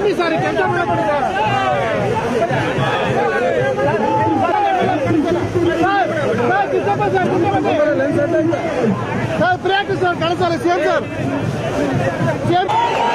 ಬನ್ನಿ ಸರ್ ಕೆಲಸ ಮಾಡಬೇಡಿ ಸರ್ ಸರ್ ಬ್ರೇಕ್ ಸರ್ ಕಳಿಸಲ್ಲ ಸೇಮ್ ಸರ್ ಸೇಮ್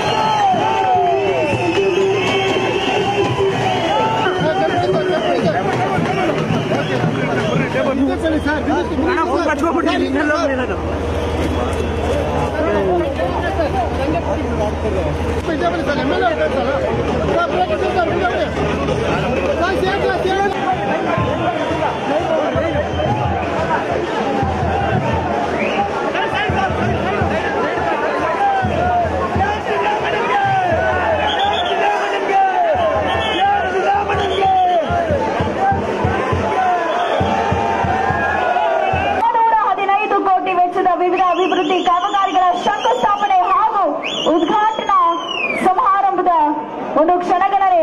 ನಾನೂರ ಹದಿನೈದು ಕೋಟಿ ವೆಚ್ಚದ ವಿವಿಧ ಅಭಿವೃದ್ಧಿ ಕಾಮಗಾರಿಗಳ ಶಂಕುಸ್ಥಾಪನೆ ಹಾಗೂ ಉದ್ಘಾಟನಾ ಸಮಾರಂಭದ ಒಂದು ಕ್ಷಣಗಣನೆ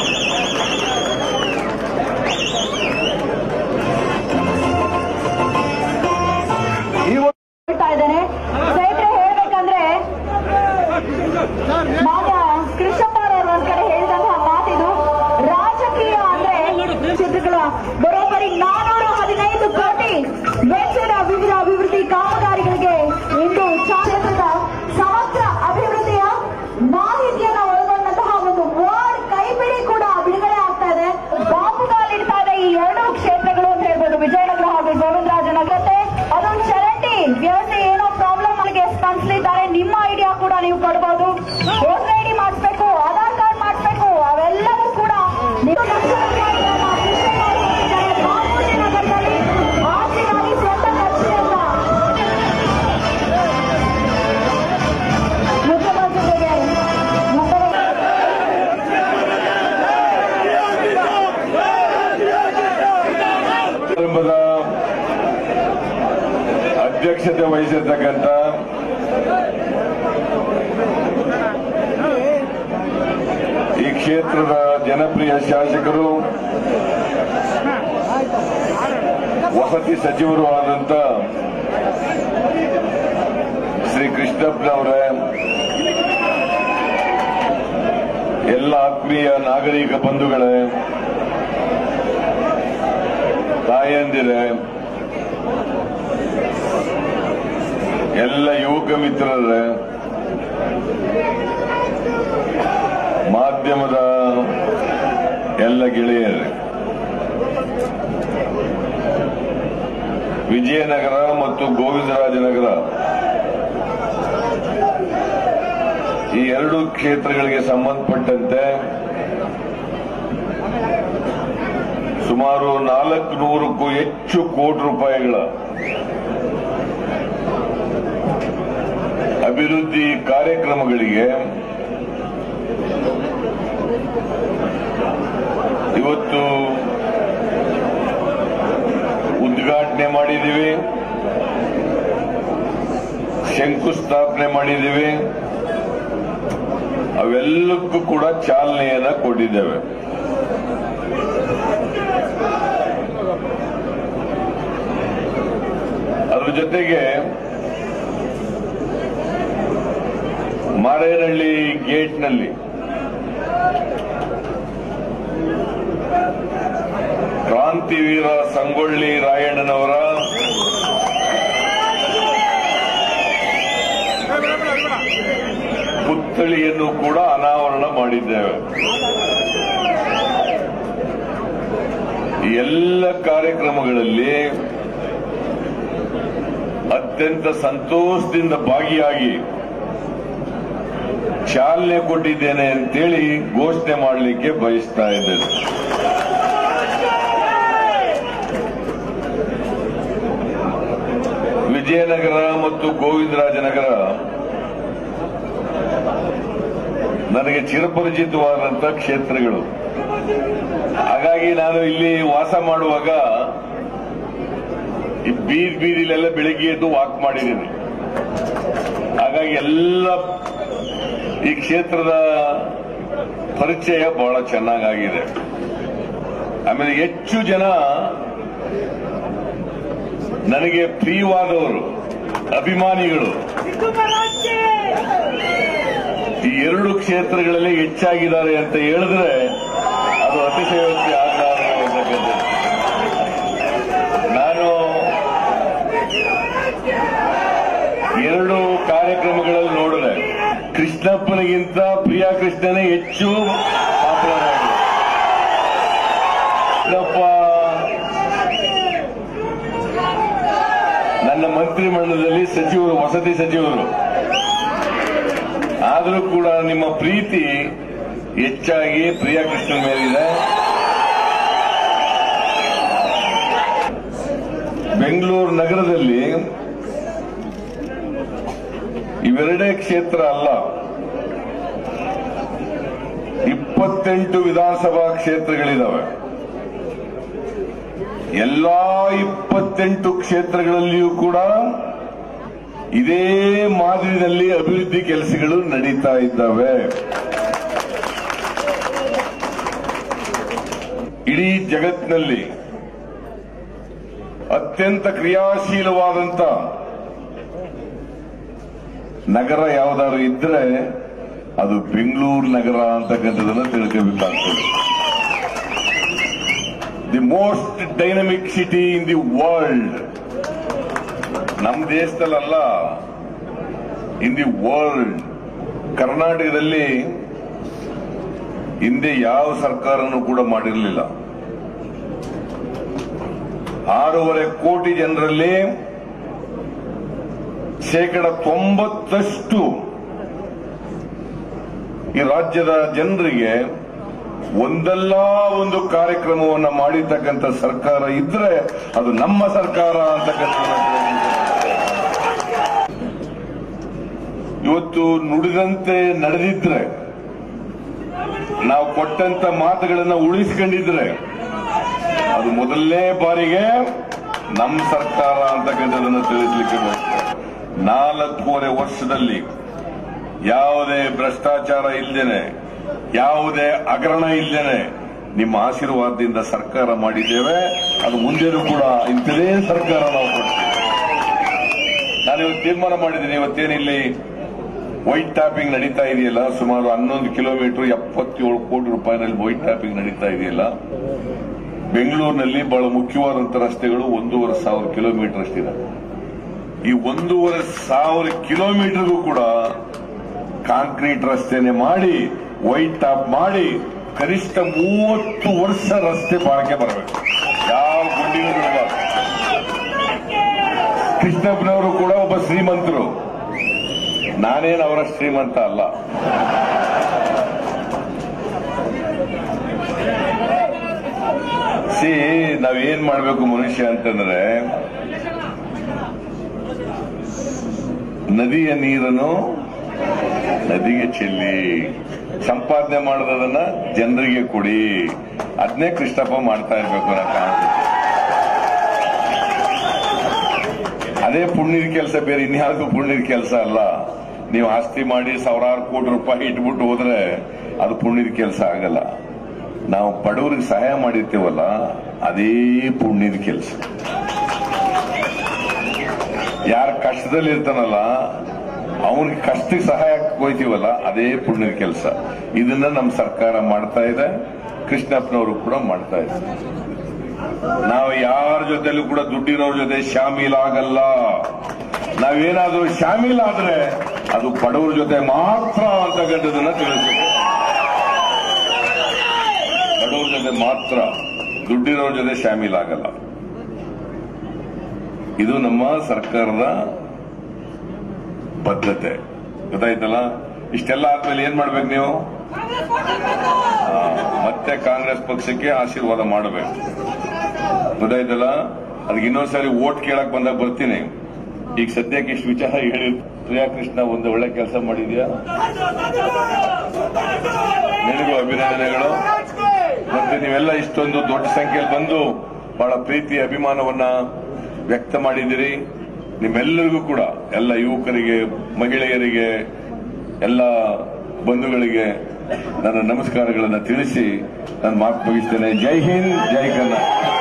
ಹೇಳ್ತಾ ಇದ್ದೇನೆ ಸ್ನೇಹಿತರೆ ಹೇಳ್ಬೇಕಂದ್ರೆ ಮಾನ್ಯ ಕೃಷ್ಣಪ್ಪರವರು ಒಂದ್ ಕಡೆ ಹೇಳಿದಂತಹ ಮಾತಿದು ರಾಜಕೀಯ ಅಂದ್ರೆ ಕ್ಷೇತ್ರಗಳ ಬರೋಬ್ಬರಿ ನಾನೂರ ಹದಿನೈದು ಕೋಟಿ ವೆಚ್ಚದ ವಿವಿಧ ಅಭಿವೃದ್ಧಿ ಕಾಮಗಾರಿಗಳಿಗೆ ಇಂದು ಕ್ಷೇತ್ರದ ಸಮಗ್ರ ಅಭಿವೃದ್ಧಿಯ ಮಾಹಿತಿಯನ್ನ ಒಳಗೊಂಡಂತಹ ಒಂದು ವರ್ಡ್ ಕೈಪಿಡಿ ಕೂಡ ಬಿಡುಗಡೆ ಆಗ್ತಾ ಇದೆ ಬಾಪುಗಾಲಿಡ್ತಾ ಇದೆ ಈ ಎರಡೂ ಕ್ಷೇತ್ರಗಳು ಅಂತ ಹೇಳ್ಬೋದು ವಿಜಯನಗರ ಹಾಗೂ ಗೋವಿಂದರಾಜನಗರತೆ ಅದೊಂದು ಚರಂಡಿ ವ್ಯವಸ್ಥೆ ಏನೋ ಪ್ರಾಬ್ಲಮ್ ಆಗಿ ಸ್ಪಂದಿಸಲಿದ್ದಾರೆ ನಿಮ್ಮ ಐಡಿಯಾ ಕೂಡ ನೀವು ಕೊಡಬಹುದು ವೋಟರ್ ಐಡಿ ಮಾಡಿಸ್ಬೇಕು ಆಧಾರ್ ಕಾರ್ಡ್ ಮಾಡಿಸ್ಬೇಕು ಅವೆಲ್ಲವೂ ಕೂಡ ನೀವು ಲಕ್ಷ ರೂಪಾಯಿಗಳನ್ನ ಕೃಷಿ ಮಾಡಿಕೊಂಡಿದ್ದಾರೆ ಬಾಪೂಜಿ ನಗರದಲ್ಲಿ ಆಸ್ತಿಗಾಗಿ ಸ್ವಂತ ಖರ್ಚಿನಿಂದ ಮುಖ್ಯಮಂತ್ರಿಗಳಿಗೆ ಮುಂಬರುವ ಸಮಾರಂಭದ ಅಧ್ಯಕ್ಷತೆ ವಹಿಸಿರ್ತಕ್ಕಂಥ ಈ ಕ್ಷೇತ್ರದ ಜನಪ್ರಿಯ ಶಾಸಕರು ವಸತಿ ಸಚಿವರು ಆದಂತ ಶ್ರೀ ಕೃಷ್ಣಪ್ಪನವರೇ ಎಲ್ಲ ಆತ್ಮೀಯ ನಾಗರಿಕ ಬಂಧುಗಳೇ ತಾಯಂದಿರೆ ಎಲ್ಲ ಯುವಕ ಮಿತ್ರರೇ ಮಾಧ್ಯಮದ ಎಲ್ಲ ಗೆಳೆಯರೇ ವಿಜಯನಗರ ಮತ್ತು ಗೋವಿಂದರಾಜನಗರ ಈ ಎರಡು ಕ್ಷೇತ್ರಗಳಿಗೆ ಸಂಬಂಧಪಟ್ಟಂತೆ ಸುಮಾರು ನಾಲ್ಕು ನೂರಕ್ಕೂ ಹೆಚ್ಚು ಕೋಟಿ ರೂಪಾಯಿಗಳ ಅಭಿವೃದ್ಧಿ ಕಾರ್ಯಕ್ರಮಗಳಿಗೆ ಇವತ್ತು ಉದ್ಘಾಟನೆ ಮಾಡಿದ್ದೀವಿ ಶಂಕುಸ್ಥಾಪನೆ ಮಾಡಿದ್ದೀವಿ ಅವೆಲ್ಲಕ್ಕೂ ಕೂಡ ಚಾಲನೆಯನ್ನ ಕೊಟ್ಟಿದ್ದೇವೆ ಅದ್ರ ಜೊತೆಗೆ ಮಾರೇನಹಳ್ಳಿ ಗೇಟ್ನಲ್ಲಿ ಕ್ರಾಂತಿವೀರ ಸಂಗೊಳ್ಳಿ ರಾಯಣ್ಣನವರ ಪುತ್ಥಳಿಯನ್ನು ಕೂಡ ಅನಾವರಣ ಮಾಡಿದ್ದೇವೆ ಈ ಎಲ್ಲ ಕಾರ್ಯಕ್ರಮಗಳಲ್ಲಿ ಅತ್ಯಂತ ಸಂತೋಷದಿಂದ ಭಾಗಿಯಾಗಿ ಚಾಲನೆ ಕೊಟ್ಟಿದ್ದೇನೆ ಅಂತೇಳಿ ಘೋಷಣೆ ಮಾಡಲಿಕ್ಕೆ ಬಯಸ್ತಾ ಇದ್ದೇನೆ ವಿಜಯನಗರ ಮತ್ತು ಗೋವಿಂದರಾಜನಗರ ನನಗೆ ಚಿರಪರಿಚಿತವಾದಂತಹ ಕ್ಷೇತ್ರಗಳು ಹಾಗಾಗಿ ನಾನು ಇಲ್ಲಿ ವಾಸ ಮಾಡುವಾಗ ಈ ಬೀದಿ ಬೀದಿಲೆಲ್ಲ ಬೆಳಿಗ್ಗೆ ಎದ್ದು ವಾಕ್ ಮಾಡಿದ್ದೀನಿ ಹಾಗಾಗಿ ಎಲ್ಲ ಈ ಕ್ಷೇತ್ರದ ಪರಿಚಯ ಬಹಳ ಚೆನ್ನಾಗಾಗಿದೆ ಆಮೇಲೆ ಹೆಚ್ಚು ಜನ ನನಗೆ ಪ್ರಿಯವಾದವರು ಅಭಿಮಾನಿಗಳು ಈ ಎರಡು ಕ್ಷೇತ್ರಗಳಲ್ಲಿ ಹೆಚ್ಚಾಗಿದ್ದಾರೆ ಅಂತ ಹೇಳಿದ್ರೆ ಅದು ಅತಿಶಯೋಕ್ತಿ ಆಗಲಾರತಕ್ಕಂಥದ್ದು ನಾನು ಎರಡು ಕಾರ್ಯಕ್ರಮಗಳಲ್ಲಿ ನೋಡಿದೆ ಕೃಷ್ಣಪ್ಪನಿಗಿಂತ ಪ್ರಿಯಾ ಕೃಷ್ಣನೇ ಹೆಚ್ಚು ಪಾಪ್ಯುಲರ್ ಆಗಿದೆ ಕೃಷ್ಣಪ್ಪ ನನ್ನ ಮಂತ್ರಿಮಂಡಲದಲ್ಲಿ ಸಚಿವರು ವಸತಿ ಸಚಿವರು ಆದರೂ ಕೂಡ ನಿಮ್ಮ ಪ್ರೀತಿ ಹೆಚ್ಚಾಗಿ ಪ್ರಿಯಾ ಕೃಷ್ಣನ್ ಮೇಲಿದೆ ಬೆಂಗಳೂರು ನಗರದಲ್ಲಿ ಇವೆರಡೇ ಕ್ಷೇತ್ರ ಅಲ್ಲ ಇಪ್ಪತ್ತೆಂಟು ವಿಧಾನಸಭಾ ಕ್ಷೇತ್ರಗಳಿದಾವೆ ಎಲ್ಲಾ ಇಪ್ಪತ್ತೆಂಟು ಕ್ಷೇತ್ರಗಳಲ್ಲಿಯೂ ಕೂಡ ಇದೇ ಮಾದರಿನಲ್ಲಿ ಅಭಿವೃದ್ಧಿ ಕೆಲಸಗಳು ನಡೀತಾ ಇದ್ದಾವೆ ಇಡೀ ಜಗತ್ತಿನಲ್ಲಿ ಅತ್ಯಂತ ಕ್ರಿಯಾಶೀಲವಾದಂತ ನಗರ ಯಾವ್ದಾದ್ರು ಇದ್ರೆ ಅದು ಬೆಂಗಳೂರು ನಗರ ಅಂತಕ್ಕಂಥದನ್ನ ತಿಳ್ಕೋಬೇಕಾಗ್ತದೆ the most dynamic city in the world ನಮ್ಮ ದೇಶದಲ್ಲಲ್ಲ ಇನ್ ದಿ ವರ್ಲ್ಡ್ ಕರ್ನಾಟಕದಲ್ಲಿ ಹಿಂದೆ ಯಾವ ಸರ್ಕಾರನೂ ಕೂಡ ಮಾಡಿರಲಿಲ್ಲ ಆರೂವರೆ ಕೋಟಿ ಜನರಲ್ಲಿ ಶೇಕಡ ತೊಂಬತ್ತಷ್ಟು ಈ ರಾಜ್ಯದ ಜನರಿಗೆ ಒಂದಲ್ಲ ಒಂದು ಕಾರ್ಯಕ್ರಮವನ್ನು ಮಾಡಿರ್ತಕ್ಕಂಥ ಸರ್ಕಾರ ಇದ್ರೆ ಅದು ನಮ್ಮ ಸರ್ಕಾರ ಅಂತಕ್ಕಂಥ ಇವತ್ತು ನುಡಿದಂತೆ ನಡೆದಿದ್ರೆ ನಾವು ಕೊಟ್ಟಂತ ಮಾತುಗಳನ್ನ ಉಳಿಸ್ಕೊಂಡಿದ್ರೆ ಅದು ಮೊದಲನೇ ಬಾರಿಗೆ ನಮ್ಮ ಸರ್ಕಾರ ಅಂತಕ್ಕಂಥದನ್ನು ತಿಳಿಸ್ಲಿಕ್ಕೆ ಬಯಸ್ತೇನೆ. ನಾಲ್ಕೂವರೆ ವರ್ಷದಲ್ಲಿ ಯಾವುದೇ ಭ್ರಷ್ಟಾಚಾರ ಇಲ್ದೇನೆ ಯಾವುದೇ ಹಗರಣ ಇಲ್ದೇನೆ ನಿಮ್ಮ ಆಶೀರ್ವಾದದಿಂದ ಸರ್ಕಾರ ಮಾಡಿದ್ದೇವೆ ಅದು ಮುಂದೆನೂ ಕೂಡ ಇಂಥದೇ ಸರ್ಕಾರ ನಾವು ಕೊಡ್ತೀವಿ ನಾನು ಇವತ್ತು ತೀರ್ಮಾನ ಮಾಡಿದ್ದೀನಿ ಇವತ್ತೇನಿಲ್ಲಿ ವೈಟ್ ಟ್ಯಾಪಿಂಗ್ ನಡೀತಾ ಇದೆಯಲ್ಲ ಸುಮಾರು ಹನ್ನೊಂದು ಕಿಲೋಮೀಟರ್ ಎಪ್ಪತ್ತೇಳು ಕೋಟಿ ರೂಪಾಯಿನಲ್ಲಿ ವೈಟ್ ಟ್ಯಾಪಿಂಗ್ ನಡೀತಾ ಇದೆಯಲ್ಲ ಬೆಂಗಳೂರಿನಲ್ಲಿ ಬಹಳ ಮುಖ್ಯವಾದಂತ ರಸ್ತೆಗಳು ಒಂದೂವರೆ ಸಾವಿರ ಕಿಲೋಮೀಟರ್ ಅಷ್ಟಿದೆ ಈ ಒಂದೂವರೆ ಸಾವಿರ ಕಿಲೋಮೀಟರ್ಗೂ ಕೂಡ ಕಾಂಕ್ರೀಟ್ ರಸ್ತೆನೆ ಮಾಡಿ ವೈಟ್ ಟಾಪ್ ಮಾಡಿ ಕನಿಷ್ಠ ಮೂವತ್ತು ವರ್ಷ ರಸ್ತೆ ಬಾಳಿಕೆ ಬರಬೇಕು ಯಾವ ಗುಂಡಿನೂ ಬಿಡಬಾರ್ದು ಕೃಷ್ಣಪ್ಪನವರು ಕೂಡ ಒಬ್ಬ ಶ್ರೀಮಂತರು ನಾನೇನು ಅವರ ಶ್ರೀಮಂತ ಅಲ್ಲ ಸಿ ನಾವೇನ್ ಮಾಡ್ಬೇಕು ಮನುಷ್ಯ ಅಂತಂದ್ರೆ ನದಿಯ ನೀರನ್ನು ನದಿಗೆ ಚೆಲ್ಲಿ ಸಂಪಾದನೆ ಮಾಡೋದನ್ನ ಜನರಿಗೆ ಕೊಡಿ ಅದನ್ನೇ ಕೃಷ್ಣಪ್ಪ ಮಾಡ್ತಾ ಇರ್ಬೇಕು ಅನ್ನೋ ಕಾರಣಕ್ಕೆ ಅದೇ ಪುಣ್ಯದ ಕೆಲಸ ಬೇರೆ ಇನ್ಯಾವುದು ಪುಣ್ಯದ ಕೆಲಸ ಅಲ್ಲ ನೀವು ಆಸ್ತಿ ಮಾಡಿ ಸಾವಿರಾರು ಕೋಟಿ ರೂಪಾಯಿ ಇಟ್ಬಿಟ್ಟು ಹೋದ್ರೆ ಅದು ಪುಣ್ಯದ ಕೆಲಸ ಆಗಲ್ಲ ನಾವು ಬಡವರಿಗೆ ಸಹಾಯ ಮಾಡಿರ್ತೀವಲ್ಲ ಅದೇ ಪುಣ್ಯದ ಕೆಲಸ ಯಾರ ಕಷ್ಟದಲ್ಲಿ ಇರ್ತಾನಲ್ಲ ಅವನಿಗೆ ಕಷ್ಟಕ್ಕೆ ಸಹಾಯ ಹೋಯ್ತೀವಲ್ಲ ಅದೇ ಪುಣ್ಯದ ಕೆಲಸ ಇದನ್ನ ನಮ್ಮ ಸರ್ಕಾರ ಮಾಡ್ತಾ ಇದೆ ಕೃಷ್ಣಪ್ಪನವರು ಕೂಡ ಮಾಡ್ತಾ ಇದ್ದಾರೆ ನಾವು ಯಾರ ಜೊತೆಲೂ ಕೂಡ ದುಡ್ಡಿರೋರ ಜೊತೆ ಶಾಮೀಲಾಗಲ್ಲ ನಾವೇನಾದ್ರೂ ಶಾಮೀಲಾದ್ರೆ ಅದು ಬಡವರ ಜೊತೆ ಮಾತ್ರ ಅಂತಕ್ಕಂಥದನ್ನ ತಿಳಿಸ್ಬೇಕು ಬಡವರ ಜೊತೆ ಮಾತ್ರ ದುಡ್ಡಿರೋರ ಜೊತೆ ಶಾಮೀಲಾಗಲ್ಲ ಇದು ನಮ್ಮ ಸರ್ಕಾರದ ಬದ್ಧತೆ ಗೊತ್ತಾಯ್ತಲ್ಲ ಇಷ್ಟೆಲ್ಲ ಆದ್ಮೇಲೆ ಏನ್ ಮಾಡ್ಬೇಕು ನೀವು ಆ, ಮತ್ತೆ ಕಾಂಗ್ರೆಸ್ ಪಕ್ಷಕ್ಕೆ ಆಶೀರ್ವಾದ ಮಾಡಬೇಕು ಗೊತ್ತಾಯ್ತಲ್ಲ ಅದಕ್ಕೆ ಇನ್ನೊಂದ್ಸರಿ ಓಟ್ ಕೇಳಕ್ ಬಂದಾಗ ಬರ್ತೀನಿ ಈಗ ಸದ್ಯಕ್ಕೆ ಇಷ್ಟು ವಿಚಾರ ಹೇಳಿ ಪ್ರಿಯಾ ಕೃಷ್ಣ ಒಂದು ಒಳ್ಳೆ ಕೆಲಸ ಮಾಡಿದ್ಯಾ ನಿನಗೂ ಅಭಿನಂದನೆಗಳು ಮತ್ತೆ ನೀವೆಲ್ಲ ಇಷ್ಟೊಂದು ದೊಡ್ಡ ಸಂಖ್ಯೆಯಲ್ಲಿ ಬಂದು ಬಹಳ ಪ್ರೀತಿ ಅಭಿಮಾನವನ್ನ ವ್ಯಕ್ತ ಮಾಡಿದಿರಿ ನಿಮ್ಮೆಲ್ಲರಿಗೂ ಕೂಡ ಎಲ್ಲ ಯುವಕರಿಗೆ ಮಹಿಳೆಯರಿಗೆ ಎಲ್ಲ ಬಂಧುಗಳಿಗೆ ನನ್ನ ನಮಸ್ಕಾರಗಳನ್ನು ತಿಳಿಸಿ ನಾನು ಮಾತು ಮುಗಿಸ್ತೇನೆ ಜೈ ಹಿಂದ್ ಜೈ ಕನ್ನಡ